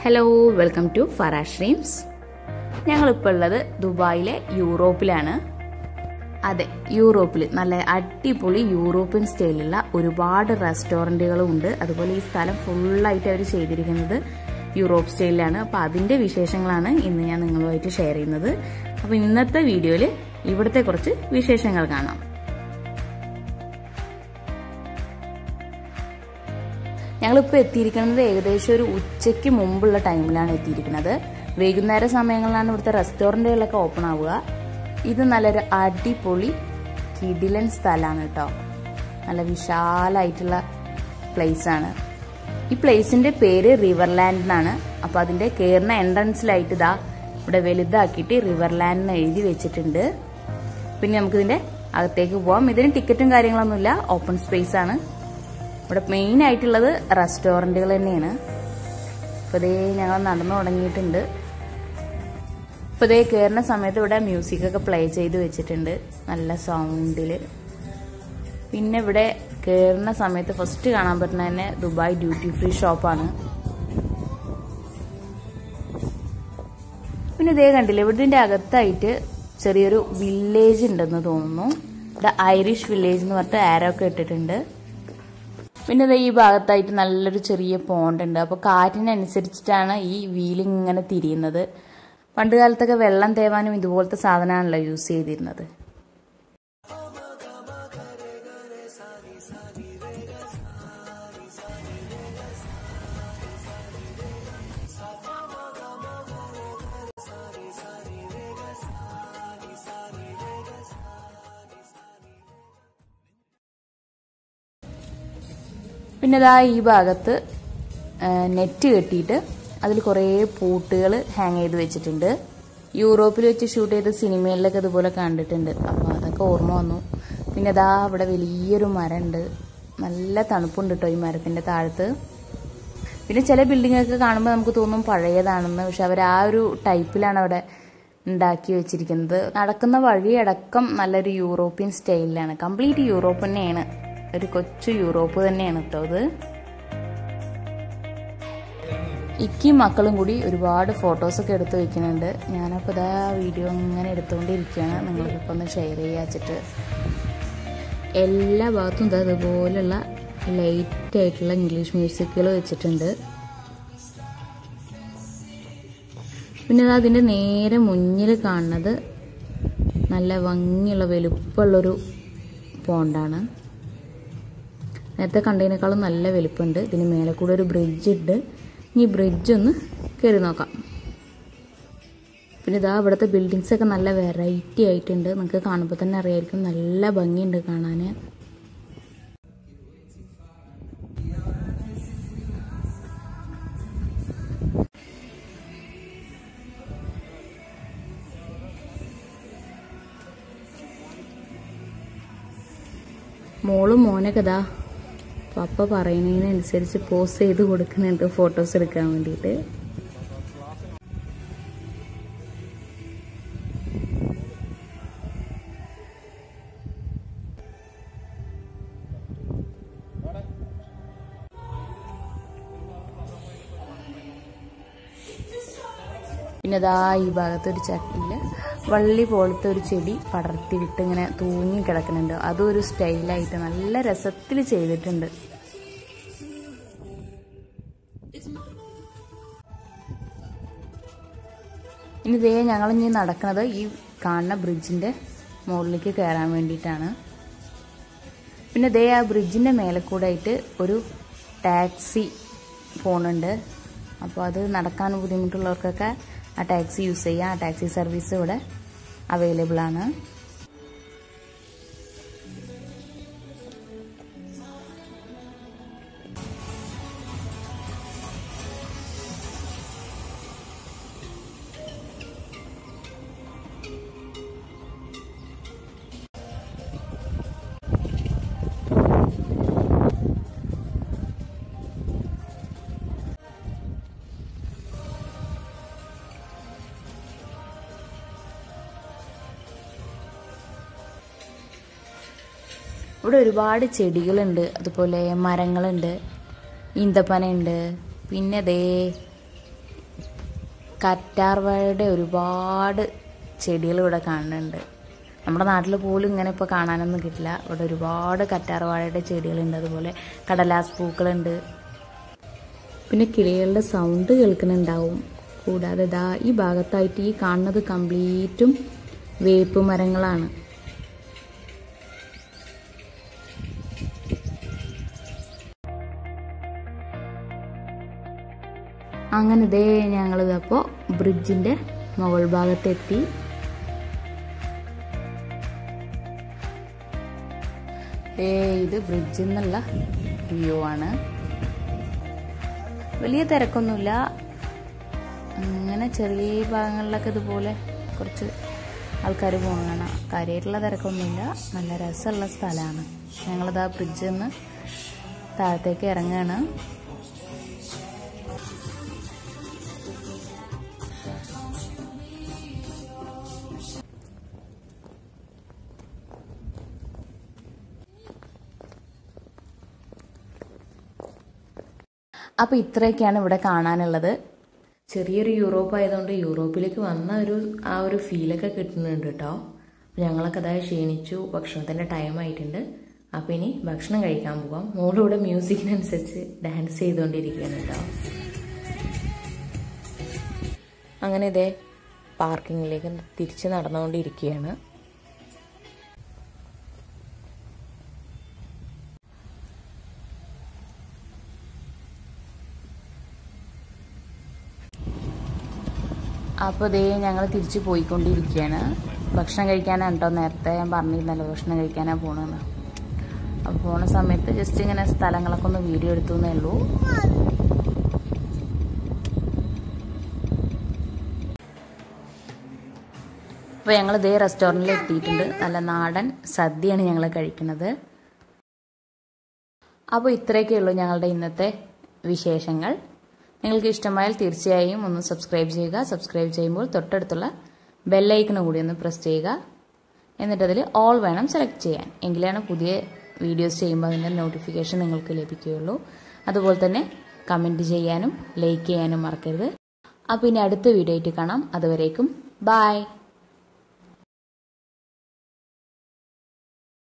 hello welcome to Farah dreams ഞങ്ങളിപ്പോൾ ഉള്ളത് ദുബായിലെ യൂറോപ്പിലാണ് അതെ യൂറോപ്പിൽ നല്ല അടിപൊളി യൂറോപ്യൻ സ്റ്റൈലുള്ള ഒരുപാട് റെസ്റ്റോറൻറ്റുകളും ഉണ്ട് അതുപോലെ ഈ സ്ഥലം ഫുള്ളായിട്ട് അവർ ചെയ്തിരിക്കുന്നത് യൂറോപ്പ് സ്റ്റൈലിലാണ് അപ്പോൾ അതിൻ്റെ വിശേഷങ്ങളാണ് ഇന്ന് ഞാൻ നിങ്ങളുമായിട്ട് ഷെയർ ചെയ്യുന്നത് അപ്പോൾ ഇന്നത്തെ വീഡിയോയിൽ ഇവിടുത്തെ കുറച്ച് വിശേഷങ്ങൾ കാണാം ഞങ്ങളിപ്പോൾ എത്തിയിരിക്കുന്നത് ഏകദേശം ഒരു ഉച്ചയ്ക്ക് മുമ്പുള്ള ടൈമിലാണ് എത്തിയിരിക്കുന്നത് വൈകുന്നേര സമയങ്ങളിലാണ് ഇവിടുത്തെ റെസ്റ്റോറൻറ്റുകളൊക്കെ ഓപ്പൺ ആവുക ഇത് നല്ലൊരു അടിപൊളി കിടിലൻ സ്ഥലമാണ് കേട്ടോ നല്ല വിശാലമായിട്ടുള്ള പ്ലേസ് ആണ് ഈ പ്ലേസിന്റെ പേര് റിവർലാൻഡ് എന്നാണ് അപ്പോൾ അതിന്റെ കയറുന്ന എൻട്രൻസിലായിട്ട് ഇതാ ഇവിടെ വലുതാക്കിയിട്ട് റിവർലാൻഡ് എന്ന് എഴുതി വെച്ചിട്ടുണ്ട് പിന്നെ നമുക്കിതിന്റെ അകത്തേക്ക് പോവാം ഇതിന് ടിക്കറ്റും കാര്യങ്ങളൊന്നുമില്ല ഓപ്പൺ സ്പേസ് ആണ് ഇവിടെ മെയിൻ ആയിട്ടുള്ളത് റെസ്റ്റോറൻറ്റുകൾ തന്നെയാണ് അപ്പോൾ ഇതേ ഞങ്ങൾ നടന്നു തുടങ്ങിയിട്ടുണ്ട് ഇപ്പോൾ ഇതേ കയറുന്ന സമയത്ത് ഇവിടെ മ്യൂസിക് ഒക്കെ പ്ലേ ചെയ്ത് വെച്ചിട്ടുണ്ട് നല്ല സൗണ്ടിൽ പിന്നെ ഇവിടെ കയറുന്ന സമയത്ത് ഫസ്റ്റ് കാണാൻ പറ്റുന്ന തന്നെ ദുബായ് ഡ്യൂട്ടി ഫ്രീ ഷോപ്പാണ് പിന്നെ ഇതേ കണ്ടില്ല ഇവിടുത്തെ അകത്തായിട്ട് ചെറിയൊരു വില്ലേജ് ഉണ്ടെന്ന് തോന്നുന്നു ഇവിടെ ഐറിഷ് വില്ലേജ് എന്ന് പറഞ്ഞിട്ട് ആരോ ഒക്കെ ഇട്ടിട്ടുണ്ട് പിന്നെ ഇത് ഈ ഭാഗത്തായിട്ട് നല്ലൊരു ചെറിയ പോണ്ട് ഉണ്ട് അപ്പോൾ കാറ്റിനനുസരിച്ചിട്ടാണ് ഈ വീൽ ഇങ്ങനെ തിരിയുന്നത് പണ്ട് കാലത്തൊക്കെ വെള്ളം തേവാനും ഇതുപോലത്തെ സാധനമാണല്ലോ യൂസ് ചെയ്തിരുന്നത് പിന്നെ ഇതാ ഈ ഭാഗത്ത് നെറ്റ് കെട്ടിയിട്ട് അതിൽ കുറേ പൂട്ടുകൾ ഹാങ് ചെയ്ത് വെച്ചിട്ടുണ്ട് യൂറോപ്പിൽ വെച്ച് ഷൂട്ട് ചെയ്ത സിനിമകളിലൊക്കെ ഇതുപോലെ കണ്ടിട്ടുണ്ട് അപ്പോൾ അതൊക്കെ ഓർമ്മ വന്നു പിന്നെ ഇതാ ഇവിടെ വലിയൊരു മരമുണ്ട് നല്ല തണുപ്പുണ്ട് കേട്ടോ ഈ മരത്തിൻ്റെ താഴത്ത് പിന്നെ ചില ബിൽഡിങ്ങൊക്കെ കാണുമ്പോൾ നമുക്ക് തോന്നും പഴയതാണെന്ന് പക്ഷെ അവർ ആ ഒരു ടൈപ്പിലാണ് അവിടെ ഉണ്ടാക്കി വെച്ചിരിക്കുന്നത് നടക്കുന്ന വഴിയടക്കം നല്ലൊരു യൂറോപ്യൻ സ്റ്റൈലിലാണ് കംപ്ലീറ്റ് യൂറോപ്പ് തന്നെയാണ് ഒരു കൊച്ചു യൂറോപ്പ് തന്നെയാണ് കേട്ടോ ഇത് ഇക്കി മക്കളും കൂടി ഒരുപാട് ഫോട്ടോസൊക്കെ എടുത്ത് വെക്കുന്നുണ്ട് ഞാനപ്പോൾ ഇതാ വീഡിയോ ഇങ്ങനെ എടുത്തുകൊണ്ടിരിക്കുകയാണ് നിങ്ങൾക്കിപ്പോൾ ഒന്ന് ഷെയർ ചെയ്യാച്ചിട്ട് എല്ലാ ഭാഗത്തും ഇതാ ഇതുപോലുള്ള ലൈറ്റ് ആയിട്ടുള്ള ഇംഗ്ലീഷ് മ്യൂസിക്കുകൾ വെച്ചിട്ടുണ്ട് പിന്നെ അത് അതിൻ്റെ നേരെ മുന്നിൽ കാണുന്നത് നല്ല ഭംഗിയുള്ള വലുപ്പമുള്ളൊരു പോണ്ടാണ് നേരത്തെ കണ്ടതിനേക്കാളും നല്ല വലുപ്പമുണ്ട് ഇതിന് മേലെ കൂടെ ഒരു ബ്രിഡ്ജ് ഉണ്ട് ഇനി ബ്രിഡ്ജ് ഒന്ന് കയറി നോക്കാം പിന്നെ ഇതാ ഇവിടുത്തെ ബിൽഡിങ്സ് ഒക്കെ നല്ല വെറൈറ്റി ആയിട്ടുണ്ട് നിങ്ങൾക്ക് കാണുമ്പോൾ തന്നെ അറിയായിരിക്കും നല്ല ഭംഗിയുണ്ട് കാണാൻ മോളും മോനൊക്കെ ഇതാ പപ്പ പറയുന്നതിനനുസരിച്ച് പോസ്റ്റ് ചെയ്ത് കൊടുക്കുന്നുണ്ട് ഫോട്ടോസ് എടുക്കാൻ വേണ്ടിയിട്ട് പിന്നെ ഇതാ ഈ ഭാഗത്ത് ഒരു ചട്ടിയിൽ വള്ളി പോലത്തെ ഒരു ചെടി പടർത്തി വിട്ട് ഇങ്ങനെ തൂങ്ങി കിടക്കുന്നുണ്ട് അതും ഒരു സ്റ്റൈലായിട്ട് നല്ല രസത്തിൽ ചെയ്തിട്ടുണ്ട് ഇനി ഇതേ ഞങ്ങൾ ഇനി നടക്കുന്നത് ഈ കാണുന്ന ബ്രിഡ്ജിന്റെ മുകളിലേക്ക് കയറാൻ വേണ്ടിയിട്ടാണ് പിന്നെ ഇതേ ആ ബ്രിഡ്ജിന്റെ മേലെ കൂടെ ആയിട്ട് ഒരു ടാക്സി പോണുണ്ട് അപ്പോൾ അത് നടക്കാൻ ബുദ്ധിമുട്ടുള്ളവർക്കൊക്കെ ആ ടാക്സി യൂസ് ചെയ്യാം ആ ടാക്സി സർവീസ് ഇവിടെ അവൈലബിൾ ആണ് ഇവിടെ ഒരുപാട് ചെടികളുണ്ട് അതുപോലെ മരങ്ങളുണ്ട് ഈന്തപ്പനയുണ്ട് പിന്നെ ദേ കറ്റാർ വാഴയുടെ ഒരുപാട് ചെടികൾ ഇവിടെ കാണുന്നുണ്ട് നമ്മുടെ നാട്ടിൽ പോലും ഇങ്ങനെ ഇപ്പോൾ കാണാനൊന്നും കിട്ടില്ല ഇവിടെ ഒരുപാട് കറ്റാർ വാഴയുടെ ചെടികളുണ്ട് അതുപോലെ കടലാസ് പൂക്കളുണ്ട് പിന്നെ കിളികളുടെ സൗണ്ട് കേൾക്കുന്നുണ്ടാവും കൂടാതെ ഇതാ ഈ ഭാഗത്തായിട്ട് ഈ കാണുന്നത് കംപ്ലീറ്റും വേപ്പ് മരങ്ങളാണ് അങ്ങനെ ഇതേ ഞങ്ങളിതപ്പോൾ ബ്രിഡ്ജിൻ്റെ മുകൾ ഭാഗത്തെത്തി ഏ ഇത് ബ്രിഡ്ജിൽ നിന്നുള്ള വ്യൂ ആണ് വലിയ തിരക്കൊന്നുമില്ല അങ്ങനെ ചെറിയ ഭാഗങ്ങളിലൊക്കെ ഇതുപോലെ കുറച്ച് ആൾക്കാർ പോകുന്ന കാണാം കാര്യമായിട്ടുള്ള തിരക്കൊന്നുമില്ല നല്ല രസമുള്ള സ്ഥലമാണ് ഞങ്ങളിത് ആ ബ്രിഡ്ജിൽ നിന്ന് താഴത്തേക്ക് ഇറങ്ങുകയാണ് അപ്പോൾ ഇത്രയൊക്കെയാണ് ഇവിടെ കാണാനുള്ളത് ചെറിയൊരു യൂറോപ്പ് ആയതുകൊണ്ട് യൂറോപ്പിലേക്ക് വന്ന ഒരു ആ ഒരു ഫീലൊക്കെ കിട്ടുന്നുണ്ട് കേട്ടോ ഞങ്ങളൊക്കെ അതായത് ക്ഷീണിച്ചു ഭക്ഷണത്തിൻ്റെ ടൈം ആയിട്ടുണ്ട് അപ്പോൾ ഇനി ഭക്ഷണം കഴിക്കാൻ പോകാം മോളിവിടെ മ്യൂസിക്കിനനുസരിച്ച് ഡാൻസ് ചെയ്തുകൊണ്ടിരിക്കുകയാണ് കേട്ടോ അങ്ങനെ ഇതേ പാർക്കിങ്ങിലേക്ക് തിരിച്ച് നടന്നുകൊണ്ടിരിക്കുകയാണ് അപ്പോൾ ഇതേ ഞങ്ങൾ തിരിച്ചു പോയിക്കൊണ്ടിരിക്കുകയാണ് ഭക്ഷണം കഴിക്കാനാണ് കേട്ടോ നേരത്തെ ഞാൻ പറഞ്ഞിരുന്നല്ലോ ഭക്ഷണം കഴിക്കാനാണ് പോകണമെന്ന് അപ്പോൾ പോണ സമയത്ത് ജസ്റ്റ് ഇങ്ങനെ സ്ഥലങ്ങളൊക്കെ ഒന്ന് വീഡിയോ എടുത്തു എന്നേ ഉള്ളൂ അപ്പോൾ ഞങ്ങൾ ഇതേ റെസ്റ്റോറൻറ്റിൽ എത്തിയിട്ടുണ്ട് നല്ല നാടൻ സദ്യയാണ് ഞങ്ങൾ കഴിക്കുന്നത് അപ്പോൾ ഇത്രയൊക്കെ ഉള്ളൂ ഞങ്ങളുടെ ഇന്നത്തെ വിശേഷങ്ങൾ നിങ്ങൾക്ക് ഇഷ്ടമായാൽ തീർച്ചയായും ഒന്ന് സബ്സ്ക്രൈബ് ചെയ്യുക സബ്സ്ക്രൈബ് ചെയ്യുമ്പോൾ തൊട്ടടുത്തുള്ള ബെല്ലൈക്കണ് കൂടി ഒന്ന് പ്രസ് ചെയ്യുക എന്നിട്ടതിൽ ഓൾ വേണം സെലക്ട് ചെയ്യാൻ എങ്കിലാണ് പുതിയ വീഡിയോസ് ചെയ്യുമ്പോൾ അതിൻ്റെ നോട്ടിഫിക്കേഷൻ നിങ്ങൾക്ക് ലഭിക്കുകയുള്ളൂ അതുപോലെ തന്നെ കമൻറ്റ് ചെയ്യാനും ലൈക്ക് ചെയ്യാനും മറക്കരുത് അപ്പോൾ ഇനി അടുത്ത വീഡിയോ ആയിട്ട് കാണാം അതുവരേക്കും ബായ്